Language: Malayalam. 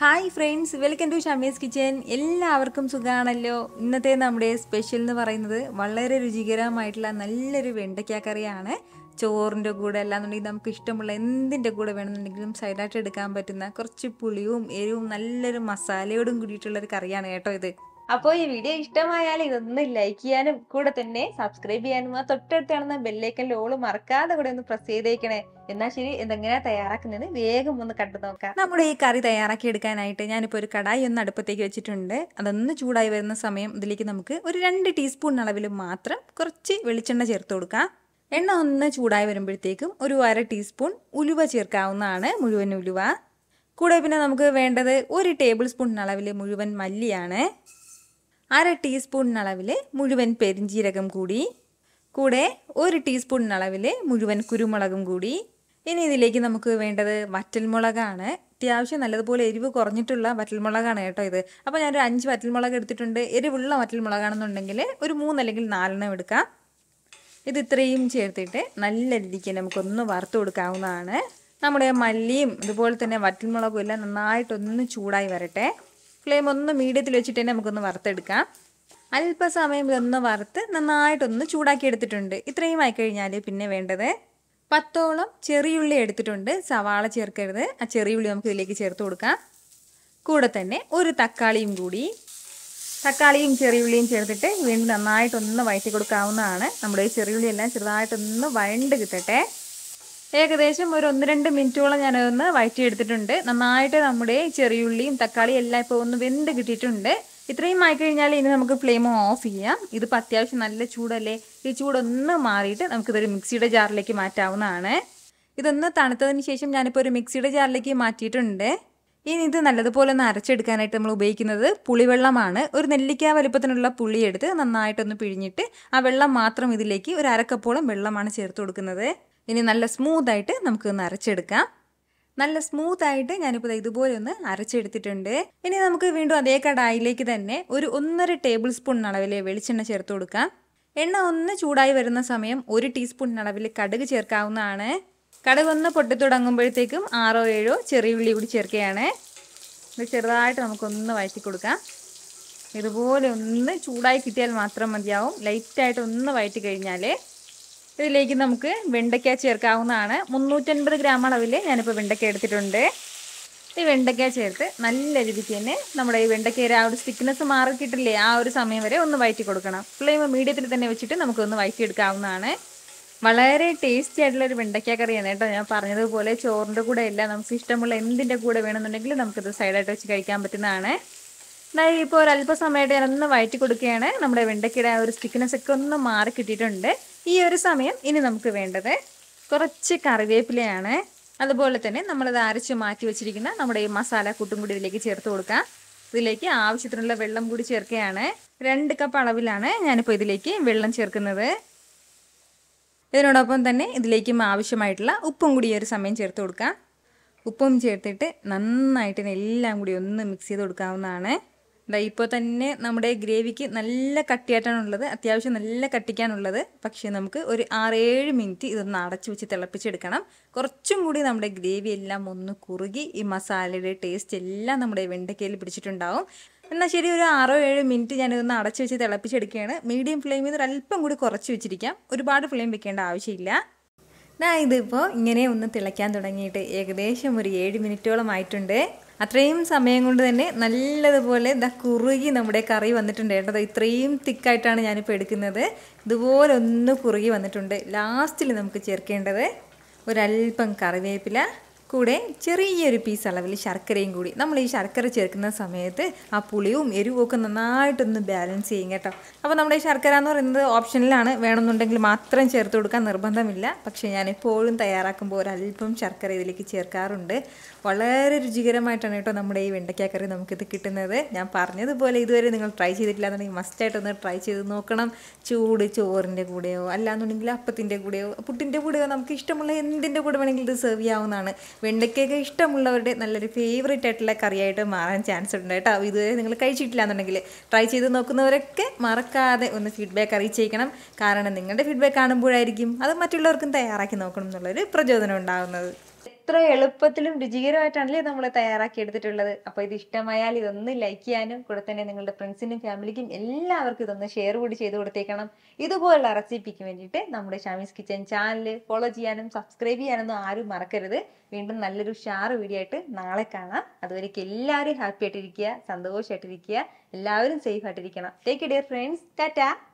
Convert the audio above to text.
hi friends welcome to Shamees kitchen എല്ലാവർക്കും സുഖമാണല്ലോ ഇന്നത്തെ നമ്മുടെ സ്പെഷ്യൽ എന്ന് പറയുന്നത് വളരെ രുചികരമായിട്ടുള്ള നല്ലൊരു വെണ്ടയ്ക്ക കറിയാണ് ചോറിൻ്റെ കൂടെ അല്ലാന്നുണ്ടെങ്കിൽ നമുക്ക് ഇഷ്ടമുള്ള എന്തിൻ്റെ കൂടെ വേണമെന്നുണ്ടെങ്കിലും സൈഡായിട്ട് എടുക്കാൻ പറ്റുന്ന കുറച്ച് പുളിയും എരിവും നല്ലൊരു മസാലയോടും കൂടിയിട്ടുള്ളൊരു കറിയാണ് കേട്ടോ ഇത് അപ്പോൾ ഈ വീഡിയോ ഇഷ്ടമായാൽ ഇതൊന്ന് ലൈക്ക് ചെയ്യാനും കൂടെ തന്നെ സബ്സ്ക്രൈബ് ചെയ്യാനും ആ തൊട്ടടുത്ത് കാണുന്ന ബെല്ലൈക്കൻ്റെ ഓള് മറക്കാതെ കൂടെ ഒന്ന് പ്രസ് ചെയ്തേക്കണേ എന്നാൽ ശരി ഇതെങ്ങനെയാ തയ്യാറാക്കുന്നത് വേഗം ഒന്ന് കണ്ടു നോക്കാം നമ്മുടെ ഈ കറി തയ്യാറാക്കി എടുക്കാനായിട്ട് ഞാനിപ്പോൾ ഒരു കടായി ഒന്ന് അടുപ്പത്തേക്ക് വെച്ചിട്ടുണ്ട് അതൊന്ന് ചൂടായി വരുന്ന സമയം ഇതിലേക്ക് നമുക്ക് ഒരു രണ്ട് ടീസ്പൂൺ അളവിൽ മാത്രം കുറച്ച് വെളിച്ചെണ്ണ ചേർത്ത് കൊടുക്കാം എണ്ണ ഒന്ന് ചൂടായി വരുമ്പോഴത്തേക്കും ഒരു അര ടീസ്പൂൺ ഉലുവ ചേർക്കാവുന്നതാണ് മുഴുവൻ ഉലുവ കൂടെ പിന്നെ നമുക്ക് വേണ്ടത് ഒരു ടേബിൾ സ്പൂൺ അളവിൽ മുഴുവൻ മല്ലിയാണ് അര ടീസ്പൂൺ അളവിൽ മുഴുവൻ പെരിഞ്ജീരകം കൂടി കൂടെ ഒരു ടീസ്പൂൺ അളവിൽ മുഴുവൻ കുരുമുളകും കൂടി ഇനി ഇതിലേക്ക് നമുക്ക് വേണ്ടത് വറ്റൽമുളകാണ് അത്യാവശ്യം നല്ലതുപോലെ എരിവ് കുറഞ്ഞിട്ടുള്ള വറ്റൽമുളകാണ് കേട്ടോ ഇത് അപ്പോൾ ഞാനൊരു അഞ്ച് വറ്റൽമുളക് എടുത്തിട്ടുണ്ട് എരിവുള്ള വറ്റൽമുളകാണെന്നുണ്ടെങ്കിൽ ഒരു മൂന്നല്ലെങ്കിൽ നാലെണ്ണം എടുക്കാം ഇത് ഇത്രയും ചേർത്തിട്ട് നല്ല രീതിക്ക് നമുക്കൊന്ന് വറുത്ത് കൊടുക്കാവുന്നതാണ് നമ്മുടെ മല്ലിയും അതുപോലെ തന്നെ വറ്റൽമുളകും എല്ലാം നന്നായിട്ടൊന്ന് ചൂടായി വരട്ടെ ഫ്ലെയിം ഒന്ന് മീഡിയത്തിൽ വെച്ചിട്ട് തന്നെ നമുക്കൊന്ന് വറുത്തെടുക്കാം അല്പസമയം ഇതൊന്ന് വറുത്ത് നന്നായിട്ടൊന്ന് ചൂടാക്കി എടുത്തിട്ടുണ്ട് ഇത്രയും ആയിക്കഴിഞ്ഞാൽ പിന്നെ വേണ്ടത് പത്തോളം ചെറിയുള്ളി എടുത്തിട്ടുണ്ട് സവാള ചേർക്കരുത് ആ ചെറിയുള്ളി നമുക്ക് ഇതിലേക്ക് ചേർത്ത് കൊടുക്കാം കൂടെ തന്നെ ഒരു തക്കാളിയും കൂടി തക്കാളിയും ചെറിയുള്ളിയും ചേർത്തിട്ട് വീണ്ടും നന്നായിട്ടൊന്ന് വഴറ്റി കൊടുക്കാവുന്നതാണ് നമ്മുടെ ഈ ചെറിയുള്ളി എല്ലാം ചെറുതായിട്ടൊന്ന് വഴണ്ട് കിട്ടട്ടെ ഏകദേശം ഒരു ഒന്ന് രണ്ട് മിനിറ്റോളം ഞാനതൊന്ന് വഴറ്റിയെടുത്തിട്ടുണ്ട് നന്നായിട്ട് നമ്മുടെ ചെറിയുള്ളിയും തക്കാളിയും എല്ലാം ഇപ്പോൾ ഒന്ന് വെന്ത് കിട്ടിയിട്ടുണ്ട് ഇത്രയും ആയിക്കഴിഞ്ഞാൽ ഇനി നമുക്ക് ഫ്ലെയിം ഓഫ് ചെയ്യാം ഇതിപ്പോൾ അത്യാവശ്യം നല്ല ചൂടല്ലേ ഈ ചൂടൊന്ന് മാറിയിട്ട് നമുക്കിതൊരു മിക്സിയുടെ ജാറിലേക്ക് മാറ്റാവുന്നതാണ് ഇതൊന്ന് തണുത്തതിന് ശേഷം ഞാനിപ്പോൾ ഒരു മിക്സിയുടെ ജാറിലേക്ക് മാറ്റിയിട്ടുണ്ട് ഇനി ഇത് നല്ലതുപോലെ ഒന്ന് അരച്ചെടുക്കാനായിട്ട് നമ്മൾ ഉപയോഗിക്കുന്നത് പുളിവെള്ളമാണ് ഒരു നെല്ലിക്ക വലുപ്പത്തിനുള്ള പുളി എടുത്ത് നന്നായിട്ടൊന്ന് പിഴിഞ്ഞിട്ട് ആ വെള്ളം മാത്രം ഇതിലേക്ക് ഒരു അരക്കപ്പോളം വെള്ളമാണ് ചേർത്ത് കൊടുക്കുന്നത് ഇനി നല്ല സ്മൂത്തായിട്ട് നമുക്ക് ഒന്ന് അരച്ചെടുക്കാം നല്ല സ്മൂത്തായിട്ട് ഞാനിപ്പോൾ ഇതുപോലെ ഒന്ന് അരച്ചെടുത്തിട്ടുണ്ട് ഇനി നമുക്ക് വീണ്ടും അതേ കടായിലേക്ക് തന്നെ ഒരു ഒന്നര ടേബിൾ സ്പൂൺ അളവിൽ വെളിച്ചെണ്ണ ചേർത്ത് കൊടുക്കാം എണ്ണ ഒന്ന് ചൂടായി വരുന്ന സമയം ഒരു ടീസ്പൂൺ അളവിൽ കടുക് ചേർക്കാവുന്നതാണ് കടുക് ഒന്ന് പൊട്ടിത്തുടങ്ങുമ്പോഴത്തേക്കും ആറോ ഏഴോ ചെറിയുള്ളി കൂടി ചേർക്കുകയാണ് ഇത് ചെറുതായിട്ട് നമുക്കൊന്ന് വഴറ്റി കൊടുക്കാം ഇതുപോലെ ഒന്ന് ചൂടായി കിട്ടിയാൽ മാത്രം മതിയാവും ലൈറ്റായിട്ട് ഒന്ന് വഴറ്റി കഴിഞ്ഞാൽ ഇതിലേക്ക് നമുക്ക് വെണ്ടയ്ക്ക ചേർക്കാവുന്നതാണ് മുന്നൂറ്റൻപത് ഗ്രാം അളവിൽ ഞാനിപ്പോൾ വെണ്ടയ്ക്ക എടുത്തിട്ടുണ്ട് ഈ വെണ്ടയ്ക്ക ചേർത്ത് നല്ല രീതിക്ക് തന്നെ നമ്മുടെ ഈ വെണ്ടയ്ക്കയുടെ ആ ഒരു തിക്നെസ് മാറി കിട്ടില്ലേ ആ ഒരു സമയം വരെ ഒന്ന് വഴറ്റി കൊടുക്കണം ഫ്ലെയിം മീഡിയത്തിൽ തന്നെ വെച്ചിട്ട് നമുക്കൊന്ന് വഴറ്റിയെടുക്കാവുന്നതാണ് വളരെ ടേസ്റ്റി ആയിട്ടുള്ള ഒരു വെണ്ടയ്ക്ക കറിയാണ് കേട്ടോ ഞാൻ പറഞ്ഞതുപോലെ ചോറിൻ്റെ കൂടെ അല്ല നമുക്ക് ഇഷ്ടമുള്ള എന്തിൻ്റെ കൂടെ വേണമെന്നുണ്ടെങ്കിൽ നമുക്കിത് സൈഡായിട്ട് വെച്ച് കഴിക്കാൻ പറ്റുന്നതാണ് അതായത് ഇപ്പോൾ ഒരു അല്പസമയമായിട്ട് ഞാനൊന്ന് വഴറ്റി കൊടുക്കുകയാണ് നമ്മുടെ വെണ്ടയ്ക്കയുടെ ആ ഒരു സ്റ്റിക്കിനെസ് ഒക്കെ ഒന്ന് മാറി കിട്ടിയിട്ടുണ്ട് ഈ ഒരു സമയം ഇനി നമുക്ക് വേണ്ടത് കുറച്ച് കറിവേപ്പിലയാണ് അതുപോലെ തന്നെ നമ്മളിത് അരച്ച് മാറ്റി വെച്ചിരിക്കുന്ന നമ്മുടെ ഈ മസാല കൂട്ടും കൂടി ഇതിലേക്ക് ചേർത്ത് കൊടുക്കാം ഇതിലേക്ക് ആവശ്യത്തിനുള്ള വെള്ളം കൂടി ചേർക്കുകയാണ് രണ്ട് കപ്പ് അളവിലാണ് ഞാനിപ്പോൾ ഇതിലേക്ക് വെള്ളം ചേർക്കുന്നത് ഇതിനോടൊപ്പം തന്നെ ഇതിലേക്കും ആവശ്യമായിട്ടുള്ള ഉപ്പും കൂടി ഈ ഒരു സമയം ചേർത്ത് കൊടുക്കാം ഉപ്പും ചേർത്തിട്ട് നന്നായിട്ട് എല്ലാം കൂടി ഒന്ന് മിക്സ് ചെയ്ത് കൊടുക്കാവുന്നതാണ് ഇതാ ഇപ്പോൾ തന്നെ നമ്മുടെ ഗ്രേവിക്ക് നല്ല കട്ടിയായിട്ടാണുള്ളത് അത്യാവശ്യം നല്ല കട്ടിക്കാനുള്ളത് പക്ഷേ നമുക്ക് ഒരു ആറേഴ് മിനിറ്റ് ഇതൊന്ന് അടച്ചു വെച്ച് തിളപ്പിച്ചെടുക്കണം കുറച്ചും കൂടി നമ്മുടെ ഗ്രേവി എല്ലാം ഒന്ന് കുറുകി ഈ മസാലയുടെ ടേസ്റ്റ് എല്ലാം നമ്മുടെ വെണ്ടയ്ക്കയിൽ പിടിച്ചിട്ടുണ്ടാവും എന്നാൽ ശരി ഒരു ആറോ ഏഴോ മിനിറ്റ് ഞാനിതൊന്ന് അടച്ചു വെച്ച് തിളപ്പിച്ചെടുക്കുകയാണ് മീഡിയം ഫ്ലെയിമിൽ നിന്ന് അല്പം കൂടി കുറച്ച് വെച്ചിരിക്കാം ഒരുപാട് ഫ്ലെയിം വെക്കേണ്ട ആവശ്യമില്ല ദാ ഇതിപ്പോൾ ഇങ്ങനെ ഒന്ന് തിളയ്ക്കാൻ തുടങ്ങിയിട്ട് ഏകദേശം ഒരു ഏഴ് മിനിറ്റോളം ആയിട്ടുണ്ട് അത്രയും സമയം കൊണ്ട് തന്നെ നല്ലതുപോലെ ദാ കുറുകി നമ്മുടെ കറി വന്നിട്ടുണ്ട് കേട്ടോ ഇത്രയും തിക്കായിട്ടാണ് ഞാനിപ്പോൾ എടുക്കുന്നത് ഇതുപോലെ ഒന്ന് കുറുകി വന്നിട്ടുണ്ട് ലാസ്റ്റിൽ നമുക്ക് ചേർക്കേണ്ടത് ഒരല്പം കറിവേപ്പില കൂടെ ചെറിയൊരു പീസ് അളവിൽ ശർക്കരയും കൂടി നമ്മൾ ഈ ശർക്കര ചേർക്കുന്ന സമയത്ത് ആ പുളിയും എരിവും ഒക്കെ നന്നായിട്ടൊന്ന് ബാലൻസ് ചെയ്യും കേട്ടോ അപ്പോൾ നമ്മുടെ ഈ ശർക്കര എന്ന് പറയുന്നത് ഓപ്ഷനിലാണ് വേണമെന്നുണ്ടെങ്കിൽ മാത്രം ചേർത്ത് കൊടുക്കാൻ നിർബന്ധമില്ല പക്ഷേ ഞാൻ എപ്പോഴും തയ്യാറാക്കുമ്പോൾ ഒരല്പം ശർക്കര ഇതിലേക്ക് ചേർക്കാറുണ്ട് വളരെ രുചികരമായിട്ടാണ് കേട്ടോ നമ്മുടെ ഈ വെണ്ടയ്ക്ക കറി നമുക്കിത് കിട്ടുന്നത് ഞാൻ പറഞ്ഞതുപോലെ ഇതുവരെ നിങ്ങൾ ട്രൈ ചെയ്തിട്ടില്ല എന്നുണ്ടെങ്കിൽ മസ്റ്റായിട്ടൊന്ന് ട്രൈ ചെയ്ത് നോക്കണം ചൂട് ചോറിൻ്റെ കൂടെയോ അല്ലാന്നുണ്ടെങ്കിൽ അപ്പത്തിൻ്റെ കൂടെയോ പുട്ടിൻ്റെ കൂടെയോ നമുക്ക് ഇഷ്ടമുള്ള എന്തിൻ്റെ കൂടെ വേണമെങ്കിൽ ഇത് സെർവ് ചെയ്യാവുന്നതാണ് വെണ്ടയ്ക്കൊക്കെ ഇഷ്ടമുള്ളവരുടെ നല്ലൊരു ഫേവറേറ്റ് ആയിട്ടുള്ള കറിയായിട്ട് മാറാൻ ചാൻസ് ഉണ്ട് കേട്ടോ ഇതുവരെ നിങ്ങൾ കഴിച്ചിട്ടില്ല എന്നുണ്ടെങ്കിൽ ട്രൈ ചെയ്ത് നോക്കുന്നവരൊക്കെ മറക്കാതെ ഒന്ന് ഫീഡ്ബാക്ക് അറിയിച്ചേക്കണം കാരണം നിങ്ങളുടെ ഫീഡ്ബാക്ക് കാണുമ്പോഴായിരിക്കും അത് മറ്റുള്ളവർക്കും തയ്യാറാക്കി നോക്കണം എന്നുള്ളൊരു പ്രചോദനം ഉണ്ടാകുന്നത് എത്ര എളുപ്പത്തിലും രുചികരമായിട്ടാണല്ലേ നമ്മൾ തയ്യാറാക്കി എടുത്തിട്ടുള്ളത് അപ്പോൾ ഇത് ഇഷ്ടമായാൽ ഇതൊന്ന് ലൈക്ക് ചെയ്യാനും കൂടെ തന്നെ നിങ്ങളുടെ ഫ്രണ്ട്സിനും ഫാമിലിക്കും എല്ലാവർക്കും ഇതൊന്ന് ഷെയർ കൂടി ചെയ്ത് കൊടുത്തേക്കണം ഇതുപോലുള്ള റെസിപ്പിക്ക് വേണ്ടിയിട്ട് നമ്മുടെ ഷാമീസ് കിച്ചൻ ചാനൽ ഫോളോ ചെയ്യാനും സബ്സ്ക്രൈബ് ചെയ്യാനൊന്നും ആരും മറക്കരുത് വീണ്ടും നല്ലൊരു ഷാർ വീഡിയോ ആയിട്ട് നാളെ കാണാം അതുവരേക്ക് എല്ലാവരും ഹാപ്പി ആയിട്ടിരിക്കുക സന്തോഷമായിട്ടിരിക്കുക എല്ലാവരും സേഫ് ആയിട്ടിരിക്കണം ടേക്ക് ഡിയർ ഫ്രണ്ട്സ് ടാറ്റാ